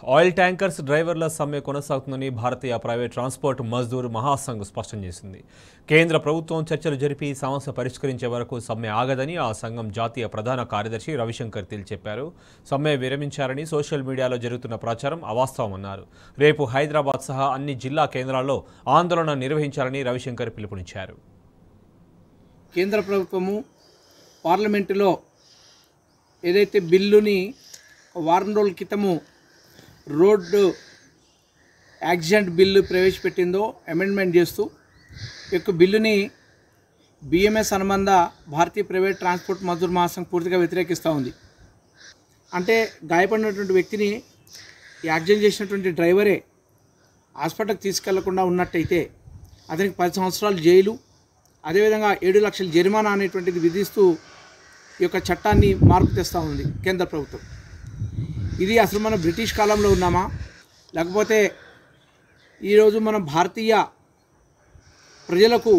oil tankers డ్రైవర్ల సమ్మె కొనసాగుతుందని భారతీయ ప్రైవేట్ ట్రాన్స్పోర్ట్ మజ్దూర్ మహాసంఘ్ స్పష్టం చేసింది కేంద్ర ప్రభుత్వం చర్చలు జరిపి సమస్య పరిష్కరించే వరకు సమ్మె ఆగదని ఆ సంఘం జాతీయ ప్రధాన కార్యదర్శి రవిశంకర్ తిల్ చెప్పారు సమ్మె విరమించారని సోషల్ మీడియాలో జరుగుతున్న ప్రచారం అవాస్తవమన్నారు రేపు హైదరాబాద్ సహా అన్ని జిల్లా కేంద్రాల్లో ఆందోళన నిర్వహించాలని రవిశంకర్ పిలుపునిచ్చారు కేంద్ర ప్రభుత్వము పార్లమెంటులో ఏదైతే బిల్లుని ఒక వారం రోజుల క్రితము రోడ్డు యాక్సిడెంట్ బిల్లు ప్రవేశపెట్టిందో అమెండ్మెంట్ చేస్తూ ఈ యొక్క బిల్లుని బిఎంఎస్ అనుబంధ భారతీయ ప్రైవేట్ ట్రాన్స్పోర్ట్ మజూర్ మహాసంఘ్ పూర్తిగా వ్యతిరేకిస్తూ ఉంది అంటే గాయపడినటువంటి వ్యక్తిని ఈ యాక్సిడెంట్ చేసినటువంటి డ్రైవరే హాస్పిటల్కి తీసుకెళ్లకుండా ఉన్నట్టయితే అతనికి పది సంవత్సరాలు జైలు అదేవిధంగా ఏడు లక్షల జరిమానా అనేటువంటిది విధిస్తూ ఈ యొక్క చట్టాన్ని మార్పు తెస్తూ ఉంది కేంద్ర ప్రభుత్వం ఇది అసలు మనం బ్రిటిష్ కాలంలో ఉన్నామా లేకపోతే ఈరోజు మనం భారతీయ ప్రజలకు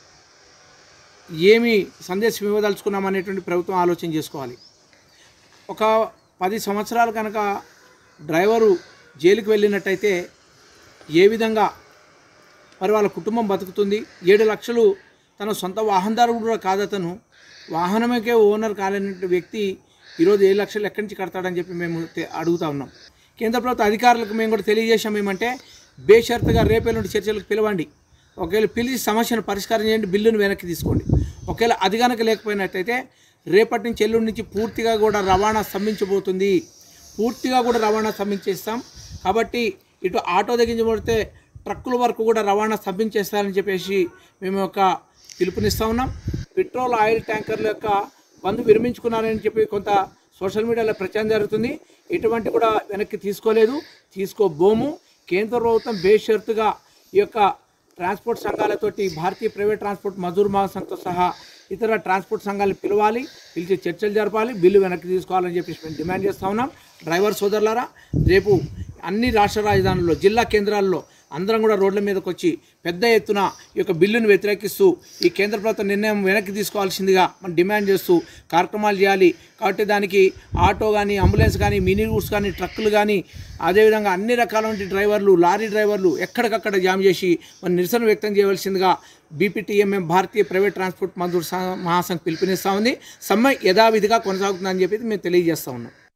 ఏమి సందేశం ఇవ్వదలుచుకున్నాం అనేటువంటి ప్రభుత్వం ఆలోచన చేసుకోవాలి ఒక పది సంవత్సరాలు కనుక డ్రైవరు జైలుకి వెళ్ళినట్టయితే ఏ విధంగా మరి వాళ్ళ కుటుంబం బతుకుతుంది ఏడు లక్షలు తన సొంత వాహనదారుడు కూడా కాదు అతను వాహనమకే ఓనర్ కాలేని వ్యక్తి ఈరోజు ఏడు లక్షలు ఎక్కడి నుంచి కడతాడని చెప్పి మేము తె- అడుగుతా ఉన్నాం కేంద్ర ప్రభుత్వ అధికారులకు మేము కూడా తెలియజేసాం ఏమంటే బేషరతుగా రేపే నుండి చర్చలకు పిలవండి ఒకవేళ పిలిచి సమస్యను పరిష్కారం చేయండి బిల్లును వెనక్కి తీసుకోండి ఒకవేళ అది కనుక లేకపోయినట్టయితే రేపటి నుంచి ఎల్లుండి నుంచి పూర్తిగా కూడా రవాణా స్తంభించబోతుంది పూర్తిగా కూడా రవాణా స్తంభించేస్తాం కాబట్టి ఇటు ఆటో తగ్గించబడితే ట్రక్కుల వరకు కూడా రవాణా స్తంభించేస్తారని చెప్పేసి మేము ఒక పిలుపునిస్తా ఉన్నాం పెట్రోల్ ఆయిల్ ట్యాంకర్ల యొక్క బంద్ విరమించుకున్నారని చెప్పి కొంత సోషల్ మీడియాలో ప్రచారం జరుగుతుంది ఎటువంటి కూడా వెనక్కి తీసుకోలేదు తీసుకోబోము కేంద్ర ప్రభుత్వం బేషరతుగా ఈ యొక్క ట్రాన్స్పోర్ట్ సంఘాలతోటి భారతీయ ప్రైవేట్ ట్రాన్స్పోర్ట్ మజూర్ మహాసంఘ్తో సహా ఇతర ట్రాన్స్పోర్ట్ సంఘాలను పిలవాలి పిలిచి చర్చలు జరపాలి బిల్లు వెనక్కి తీసుకోవాలని చెప్పేసి మేము డిమాండ్ చేస్తూ ఉన్నాం డ్రైవర్ సోదరులారా రేపు అన్ని రాష్ట్ర రాజధానుల్లో జిల్లా కేంద్రాల్లో అందరం కూడా రోడ్ల మీదకి వచ్చి పెద్ద ఎత్తున ఈ యొక్క బిల్లును వ్యతిరేకిస్తూ ఈ కేంద్ర ప్రభుత్వ నిర్ణయం వెనక్కి తీసుకోవాల్సిందిగా మనం డిమాండ్ చేస్తూ కార్యక్రమాలు చేయాలి కాబట్టి దానికి ఆటో కానీ అంబులెన్స్ కానీ మినీ రూట్స్ కానీ ట్రక్కులు కానీ అదేవిధంగా అన్ని రకాలైన డ్రైవర్లు లారీ డ్రైవర్లు ఎక్కడికక్కడ జామ్ చేసి మన నిరసన వ్యక్తం చేయవలసిందిగా BPTMM Bharatiya private transport Mazdoor సా- మహాసంఘ్ పిలుపునిస్తా ఉంది సమ్మె యథావిధిగా కొనసాగుతుందని చెప్పి మేము తెలియజేస్తా ఉన్నాం